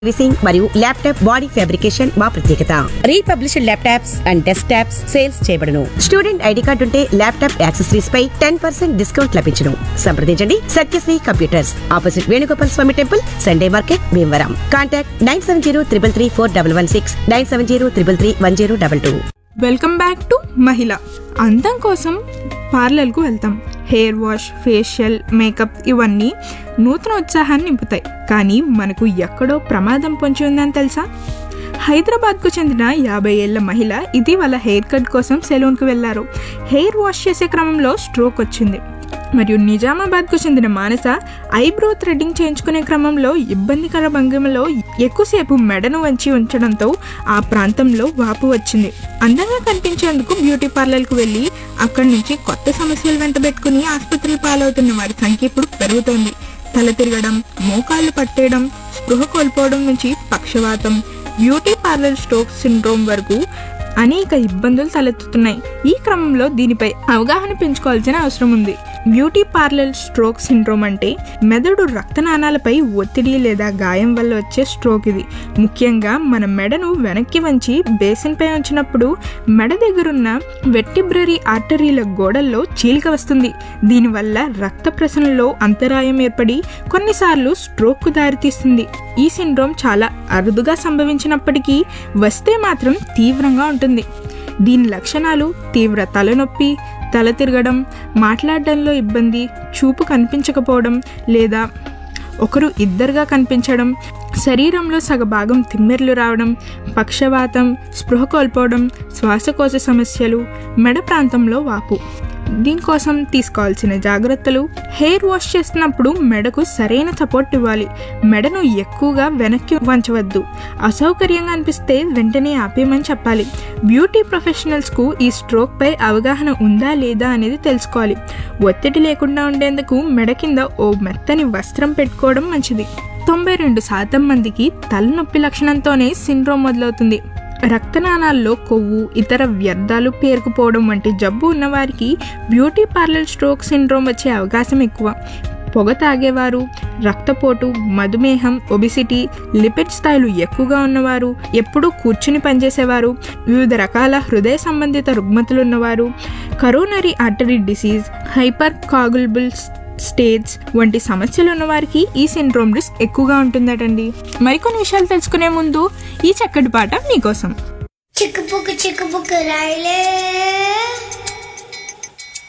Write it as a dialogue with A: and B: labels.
A: servicing మరియు laptop body fabrication మా ప్రత్యేకత republished laptops and desktops sales చేయబడును స్టూడెంట్ ఐడి కార్డు ఉంటే ల్యాప్టాప్ యాక్సెసరీస్ పై టెన్ పర్సెంట్ డిస్కౌంట్ లభించును సంప్రదించండి Satyasri computers opposite Venugopal Swamy temple Sunday market Bhimavaram contact nine seven zero triple three four double one six nine seven zero triple three one zero double two
B: welcome back to మహిళ అందం కోసం పార్లర్కు వెళ్తాం hair wash facial makeup ఇవన్నీ నూతన ఉత్సాహాన్ని నింపుతాయి కానీ మనకు ఎక్కడో ప్రమాదం పొంచి ఉందని తెలుసా హైదరాబాద్కు చెందిన యాభై ఏళ్ల మహిళ ఇటీవల హెయిర్ కట్ కోసం సెలూన్కు వెళ్లారు హెయిర్ వాష్ చేసే క్రమంలో స్ట్రోక్ వచ్చింది మరియు నిజామాబాద్కు చెందిన మానస ఐబ్రో థ్రెడ్డింగ్ చేయించుకునే క్రమంలో ఇబ్బందికర భంగిమలో ఎక్కువసేపు మెడను వంచి ఉంచడంతో ఆ ప్రాంతంలో వాపు వచ్చింది అందంగా కనిపించేందుకు బ్యూటీ పార్లర్కు వెళ్ళి అక్కడి నుంచి కొత్త సమస్యలు వెంటబెట్టుకుని ఆసుపత్రి పాలవుతున్న వారి సంఖ్య ఇప్పుడు పెరుగుతోంది తల తిరగడం మోకాళ్ళు పట్టేయడం స్పృహ కోల్పోవడం నుంచి పక్షవాతం బ్యూటీ పార్లర్ స్ట్రోక్ సిండ్రోమ్ వరకు అనేక ఇబ్బందులు తలెత్తుతున్నాయి ఈ క్రమంలో దీనిపై అవగాహన పెంచుకోవాల్సిన అవసరం ఉంది బ్యూటీ పార్లర్ స్ట్రోక్ సిండ్రోమ్ అంటే మెదడు రక్తనాళాలపై ఒత్తిడి లేదా గాయం వల్ల వచ్చే స్ట్రోక్ ఇది ముఖ్యంగా మన మెడను వెనక్కి వంచి బేసిన్పై ఉంచినప్పుడు మెడ దగ్గరున్న వెట్టిబ్రరీ ఆర్టరీల గోడల్లో చీలిక వస్తుంది దీనివల్ల రక్త ప్రసరణలో అంతరాయం ఏర్పడి కొన్నిసార్లు స్ట్రోక్కు దారితీస్తుంది ఈ సిండ్రోమ్ చాలా అరుదుగా సంభవించినప్పటికీ వస్తే మాత్రం తీవ్రంగా ఉంటుంది దీని లక్షణాలు తీవ్ర తలనొప్పి తల తిరగడం మాట్లాడడంలో ఇబ్బంది చూపు కనిపించకపోవడం లేదా ఒకరు ఇద్దరుగా కనిపించడం శరీరంలో సగభాగం తిమ్మెర్లు రావడం పక్షవాతం స్పృహ కోల్పోవడం శ్వాసకోశ సమస్యలు మెడ ప్రాంతంలో వాపు దీనికోసం తీసుకోవాల్సిన జాగ్రత్తలు హెయిర్ వాష్ చేస్తున్నప్పుడు మెడకు సరైన సపోర్ట్ ఇవ్వాలి మెడను ఎక్కువగా వెనక్కి వంచవద్దు అసౌకర్యంగా అనిపిస్తే వెంటనే ఆపేయమని చెప్పాలి బ్యూటీ ప్రొఫెషనల్స్కు ఈ స్ట్రోక్ పై అవగాహన ఉందా లేదా అనేది తెలుసుకోవాలి ఒత్తిడి లేకుండా ఉండేందుకు మెడ కింద ఓ మెత్తని వస్త్రం పెట్టుకోవడం మంచిది తొంభై రెండు శాతం మందికి తలనొప్పి లక్షణంతోనే సిండ్రోమ్ మొదలవుతుంది రక్తనాళాల్లో కొవ్వు ఇతర వ్యర్థాలు పేరుకుపోవడం వంటి జబ్బు ఉన్నవారికి బ్యూటీ పార్లర్ స్ట్రోక్ సిండ్రోమ్ వచ్చే అవకాశం ఎక్కువ పొగ తాగేవారు రక్తపోటు మధుమేహం ఒబిసిటీ లిపిడ్ స్థాయిలు ఎక్కువగా ఉన్నవారు ఎప్పుడూ కూర్చుని పనిచేసేవారు వివిధ రకాల హృదయ సంబంధిత రుగ్మతలు ఉన్నవారు coronary artery disease hyper coagulables states వంటి సమస్యలు ఉన్న వారికి ఈ సిండ్రోమ్ రిస్క్ ఎక్కువగా ఉంటుందటండి మరికొన్ని విషయాలు తెలుసుకునే ముందు ఈ చక్కటి పాట మీకోసం
C: చిక్కుపుకు చిక్కుపుకు రైలే